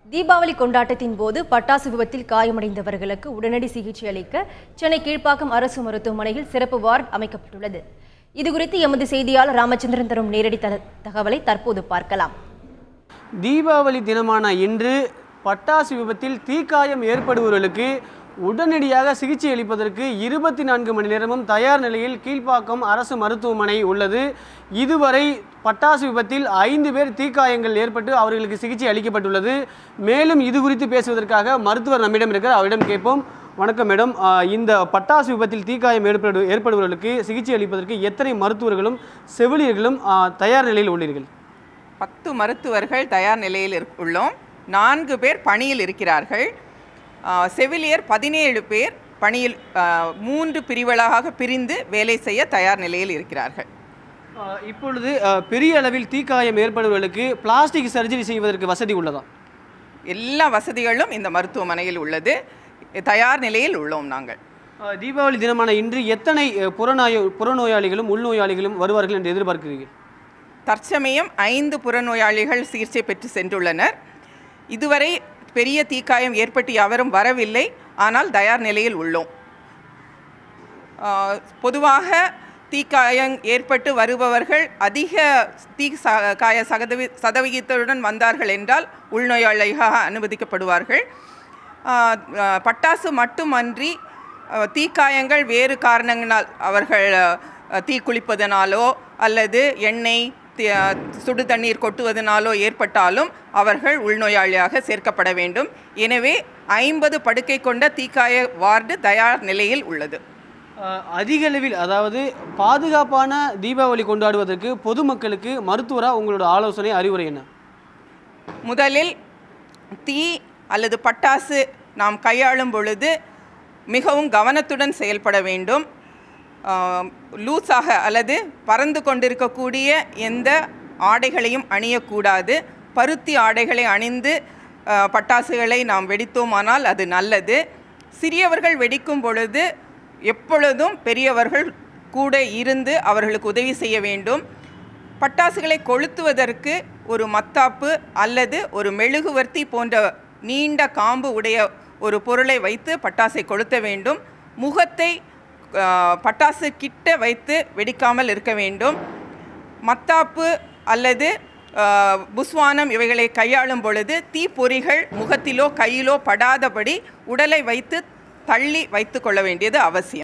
தீபாவளி கொண்டாட்டத்தின் போது பட்டாசு விபத்தில் காயமடைந்தவர்களுக்கு உடனடி சிகிச்சை அளிக்க சென்னை கீழ்ப்பாக்கம் அரசு மருத்துவமனையில் சிறப்பு வார்டு அமைக்கப்பட்டுள்ளது இதுகுறித்து எமது செய்தியாளர் ராமச்சந்திரன் தரும் நேரடி த- தகவலை தற்போது பார்க்கலாம் தீபாவளி தினமான இன்று பட்டாசு விபத்தில் தீக்காயம் ஏற்படுபவர்களுக்கு உடனடியாக சிகிச்சை அளிப்பதற்கு இருபத்தி நான்கு மணி நேரமும் தயார் நிலையில் கீழ்ப்பாக்கம் அரசு மருத்துவமனை உள்ளது இதுவரை பட்டாசு விபத்தில் ஐந்து பேர் தீக்காயங்கள் ஏற்பட்டு அவர்களுக்கு சிகிச்சை அளிக்கப்பட்டுள்ளது மேலும் இது குறித்து பேசுவதற்காக மருத்துவர் நம்மிடம் இருக்கிறார் அவரிடம் கேட்போம் வணக்கம் மேடம் ஆஹ் இந்த பட்டாசு விபத்தில் தீக்காயம் ஏற்படு ஏற்படுபவர்களுக்கு சிகிச்சை அளிப்பதற்கு எத்தனை மருத்துவர்களும் செவிலியர்களும் ஆஹ் தயார் நிலையில் உள்ளீர்கள் பத்து மருத்துவர்கள் தயார் நிலையில் இருக்- உள்ளோம் நான்கு பேர் பணியில் இருக்கிறார்கள் ஆ, செவிலியர் பதினேழு பேர் பணியில் ஆ, மூன்று பிரிவுகளாக பிரிந்து வேலை செய்ய தயார் நிலையில் இருக்கிறார்கள் ஆஹ் இப்பொழுது ஆஹ் பெரிய அளவில் தீக்காயம் ஏற்படுவர்களுக்கு பிளாஸ்டிக் சர்ஜரி செய்வதற்கு வசதி உள்ளதா எல்லா வசதிகளும் இந்த மருத்துவமனையில் உள்ளது தயார் நிலையில் உள்ளோம் நாங்கள் ஆஹ் தீபாவளி தினமான இன்று எத்தனை ஆஹ் புறநோய புறநோயாளிகளும் உள்நோயாளிகளும் வருவார்கள் என்று எதிர்பார்க்கிறீர்கள் தற்சமயம் ஐந்து புறநோயாளிகள் சிகிச்சை பெற்று சென்றுள்ளனர் இதுவரை பெரிய தீக்காயம் ஏற்பட்டு எவரும் வரவில்லை ஆனால் தயார் நிலையில் உள்ளோம் ஆ, பொதுவாக தீக்காயம் ஏற்பட்டு வருபவர்கள் அதிக தீ ச- காய சதவி சதவிகிதத்துடன் வந்தார்கள் என்றால் உள்நோயாளியாக அனுமதிக்கப்படுவார்கள் ஆ, ஆ, பட்டாசு மட்டுமன்றி ஆ, தீக்காயங்கள் வேறு காரணங்களால் அவர்கள் ஆ, தீ குளிப்பதனாலோ அல்லது எண்ணெய் தி- ஆ, சுடு தண்ணீர் கொட்டுவதனாலோ ஏற்பட்டாலும் அவர்கள் உள்நோயாளியாக சேர்க்கப்பட வேண்டும் எனவே ஐம்பது படுக்கை கொண்ட தீக்காய வார்டு தயார் நிலையில் உள்ளது ஆஹ் அதிக அளவில் அதாவது பாதுகாப்பான தீபாவளி கொண்டாடுவதற்கு பொதுமக்களுக்கு மருத்துவராக உங்களோட ஆலோசனை அறிவுரை என்ன முதலில் தீ அல்லது பட்டாசு நாம் கையாளும் பொழுது மிகவும் கவனத்துடன் செயல்பட வேண்டும் ஆம், லூஸாக அல்லது பறந்து கொண்டிருக்கக்கூடிய எந்த ஆடைகளையும் அணியக்கூடாது பருத்தி ஆடைகளை அணிந்து ஆ, பட்டாசுகளை நாம் வெடித்தோமானால் அது நல்லது சிறியவர்கள் வெடிக்கும் பொழுது எப்பொழுதும் பெரியவர்கள் கூட இருந்து அவர்களுக்கு உதவி செய்ய வேண்டும் பட்டாசுகளை கொளுத்துவதற்கு ஒரு மத்தாப்பு அல்லது ஒரு மெழுகுவர்த்தி போன்ற நீண்ட காம்பு உடைய ஒரு பொருளை வைத்து பட்டாசை கொளுத்த வேண்டும் முகத்தை ஆ, பட்டாசு கிட்ட வைத்து வெடிக்காமல் இருக்க வேண்டும் மத்தாப்பு அல்லது ஆ, புஸ்வானம் இவைகளை கையாளும் பொழுது தீப்பொறிகள் முகத்திலோ கையிலோ படாதபடி உடலை வைத்து தள்ளி வைத்து கொள்ள வேண்டியது அவசியம்